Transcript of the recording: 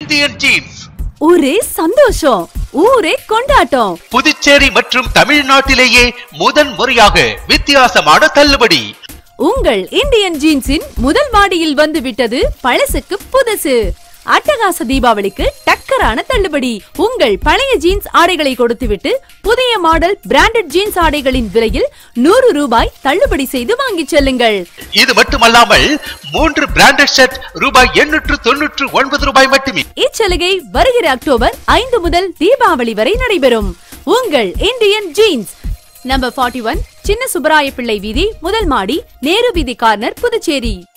Indian jeans ஒரே சந்தோஷம் ஊரே கொண்டாட்டம் புதுச்சேரி மற்றும் தமிழ்நாட்டிலேயே முதன் முறையாக வித்தியாசமான தள்ளுபடி உங்கள் இந்தியன் ஜீன்ஸின் முதல் மாடியில் வந்து விட்டது பழசுக்கு புதுசு அட்டகாச தீபாவளிக்கு டக்கரான தள்ளுபடி உங்கள் பழைய ஜீன்ஸ் ஆடைகளை கொடுத்துவிட்டு புதிய மாடல் பிராண்டட் ஜீன்ஸ் ஆடைகளின் விலையில் நூறு ரூபாய் தள்ளுபடி செய்து வாங்கிச் செல்லுங்கள் இது மட்டுமல்லாமல் மூன்று பிராண்டட் ஷர்ட் ரூபாய் எண்ணூற்று தொன்னூற்று ஒன்பது ரூபாய் மட்டுமே இச்சலுகை வருகிற அக்டோபர் ஐந்து முதல் தீபாவளி வரை நடைபெறும் உங்கள் இந்தியன் ஜீன்ஸ் நம்பர் 41 ஒன் சின்ன சுப்பராய பிள்ளை வீதி முதல் மாடி நேரு வீதி கார்னர் புதுச்சேரி